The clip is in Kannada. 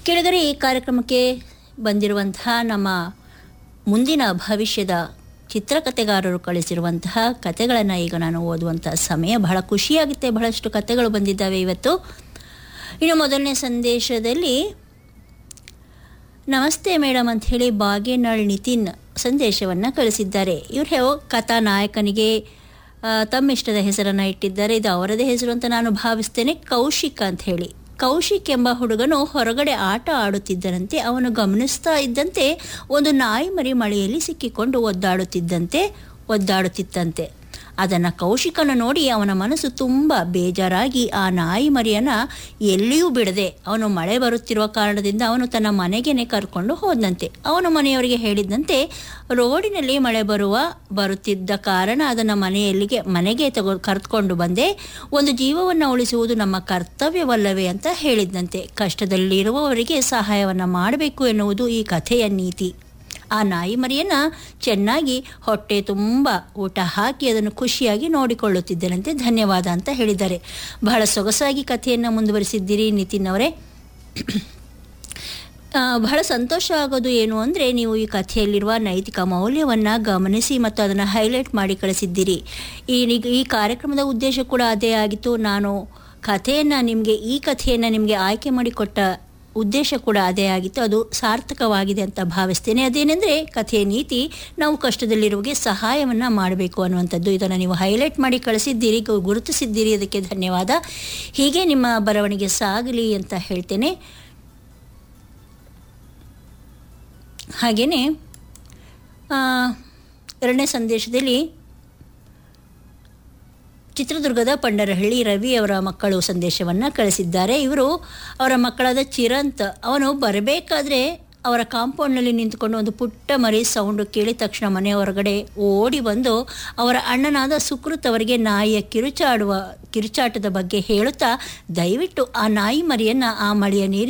ಕೆಳಗರೆ ಈ ಕಾರ್ಯಕ್ರಮಕ್ಕೆ ಬಂದಿರುವಂತಹ ನಮ್ಮ ಮುಂದಿನ ಭವಿಷ್ಯದ ಚಿತ್ರಕಥೆಗಾರರು ಕಳಿಸಿರುವಂತಹ ಕಥೆಗಳನ್ನು ಈಗ ನಾನು ಓದುವಂತಹ ಸಮಯ ಬಹಳ ಖುಷಿಯಾಗುತ್ತೆ ಬಹಳಷ್ಟು ಕಥೆಗಳು ಬಂದಿದ್ದಾವೆ ಇವತ್ತು ಇನ್ನು ಮೊದಲನೇ ಸಂದೇಶದಲ್ಲಿ ನಮಸ್ತೆ ಮೇಡಮ್ ಅಂತ ಹೇಳಿ ಬಾಗೇನಾಳ್ ನಿತಿನ್ ಸಂದೇಶವನ್ನು ಕಳಿಸಿದ್ದಾರೆ ಇವರು ಕಥಾ ನಾಯಕನಿಗೆ ಆ, ತಮ್ಮಿಷ್ಟದ ಹೆಸರನ್ನು ಇಟ್ಟಿದ್ದಾರೆ ಇದು ಅವರದೇ ಹೆಸರು ಅಂತ ನಾನು ಭಾವಿಸ್ತೇನೆ ಕೌಶಿಕ್ ಅಂತ ಹೇಳಿ ಕೌಶಿಕ್ ಎಂಬ ಹುಡುಗನು ಹೊರಗಡೆ ಆಟ ಆಡುತ್ತಿದ್ದರಂತೆ ಅವನು ಗಮನಿಸ್ತಾ ಇದ್ದಂತೆ ಒಂದು ನಾಯಿ ಮರಿ ಮಳೆಯಲ್ಲಿ ಸಿಕ್ಕಿಕೊಂಡು ಒದ್ದಾಡುತ್ತಿದ್ದಂತೆ ಒದ್ದಾಡುತ್ತಿತ್ತಂತೆ ಅದನ್ನು ಕೌಶಿಕನ ನೋಡಿ ಅವನ ಮನಸ್ಸು ತುಂಬ ಬೇಜಾರಾಗಿ ಆ ನಾಯಿ ಮರಿಯನ್ನು ಎಲ್ಲಿಯೂ ಬಿಡದೆ ಅವನು ಮಳೆ ಬರುತ್ತಿರುವ ಕಾರಣದಿಂದ ಅವನು ತನ್ನ ಮನೆಗೇನೆ ಕರ್ಕೊಂಡು ಹೋದಂತೆ ಅವನು ಮನೆಯವರಿಗೆ ಹೇಳಿದಂತೆ ರೋಡಿನಲ್ಲಿ ಮಳೆ ಬರುವ ಬರುತ್ತಿದ್ದ ಕಾರಣ ಅದನ್ನು ಮನೆಯಲ್ಲಿಗೆ ಮನೆಗೆ ತಗೋ ಕರೆದುಕೊಂಡು ಬಂದೆ ಒಂದು ಜೀವವನ್ನು ಉಳಿಸುವುದು ನಮ್ಮ ಕರ್ತವ್ಯವಲ್ಲವೇ ಅಂತ ಹೇಳಿದ್ದಂತೆ ಕಷ್ಟದಲ್ಲಿರುವವರಿಗೆ ಸಹಾಯವನ್ನು ಮಾಡಬೇಕು ಎನ್ನುವುದು ಈ ಕಥೆಯ ನೀತಿ ಆ ನಾಯಿ ಮರಿಯನ್ನು ಚೆನ್ನಾಗಿ ಹೊಟ್ಟೆ ತುಂಬ ಊಟ ಹಾಕಿ ಅದನ್ನು ಖುಷಿಯಾಗಿ ನೋಡಿಕೊಳ್ಳುತ್ತಿದ್ದರಂತೆ ಧನ್ಯವಾದ ಅಂತ ಹೇಳಿದ್ದಾರೆ ಬಹಳ ಸೊಗಸಾಗಿ ಕಥೆಯನ್ನು ಮುಂದುವರಿಸಿದ್ದೀರಿ ನಿತಿನ್ ಅವರೇ ಆ, ಬಹಳ ಸಂತೋಷ ಆಗೋದು ಏನು ಅಂದರೆ ನೀವು ಈ ಕಥೆಯಲ್ಲಿರುವ ನೈತಿಕ ಮೌಲ್ಯವನ್ನು ಗಮನಿಸಿ ಮತ್ತು ಅದನ್ನು ಹೈಲೈಟ್ ಮಾಡಿ ಕಳಿಸಿದ್ದೀರಿ ಈ ಈ ಕಾರ್ಯಕ್ರಮದ ಉದ್ದೇಶ ಕೂಡ ಅದೇ ಆಗಿತ್ತು ನಾನು ಕಥೆಯನ್ನು ನಿಮಗೆ ಈ ಕಥೆಯನ್ನು ನಿಮಗೆ ಆಯ್ಕೆ ಮಾಡಿಕೊಟ್ಟ ಉದ್ದೇಶ ಕೂಡ ಅದೇ ಆಗಿತ್ತು ಅದು ಸಾರ್ಥಕವಾಗಿದೆ ಅಂತ ಭಾವಿಸ್ತೇನೆ ಅದೇನೆಂದರೆ ಕಥೆಯ ನೀತಿ ನಾವು ಕಷ್ಟದಲ್ಲಿರುವಗೆ ಸಹಾಯವನ್ನು ಮಾಡಬೇಕು ಅನ್ನುವಂಥದ್ದು ಇದನ್ನು ನೀವು ಹೈಲೈಟ್ ಮಾಡಿ ಕಳಿಸಿದ್ದೀರಿ ಗು- ಗುರುತಿಸಿದ್ದೀರಿ ಅದಕ್ಕೆ ಧನ್ಯವಾದ ಹೀಗೆ ನಿಮ್ಮ ಬರವಣಿಗೆ ಸಾಗಲಿ ಅಂತ ಹೇಳ್ತೇನೆ ಹಾಗೆಯೇ ಎರಡನೇ ಸಂದೇಶದಲ್ಲಿ ಚಿತ್ರದುರ್ಗದ ಪಂಡರಹಳ್ಳಿ ರವಿ ಅವರ ಮಕ್ಕಳು ಸಂದೇಶವನ್ನು ಕಳಿಸಿದ್ದಾರೆ ಇವರು ಅವರ ಮಕ್ಕಳಾದ ಚಿರಂತ್ ಅವನು ಬರಬೇಕಾದ್ರೆ ಅವರ ಕಾಂಪೌಂಡ್ನಲ್ಲಿ ನಿಂತುಕೊಂಡು ಒಂದು ಪುಟ್ಟ ಮರಿ ಸೌಂಡು ಕೇಳಿದ ತಕ್ಷಣ ಮನೆ ಹೊರಗಡೆ ಓಡಿ ಬಂದು ಅವರ ಅಣ್ಣನಾದ ಸುಕೃತ್ ಅವರಿಗೆ ನಾಯಿಯ ಕಿರುಚಾಡುವ ಕಿರುಚಾಟದ ಬಗ್ಗೆ ಹೇಳುತ್ತಾ ದಯವಿಟ್ಟು ಆ ನಾಯಿ ಮರಿಯನ್ನು ಆ ಮಳೆಯ ನೀರಿನ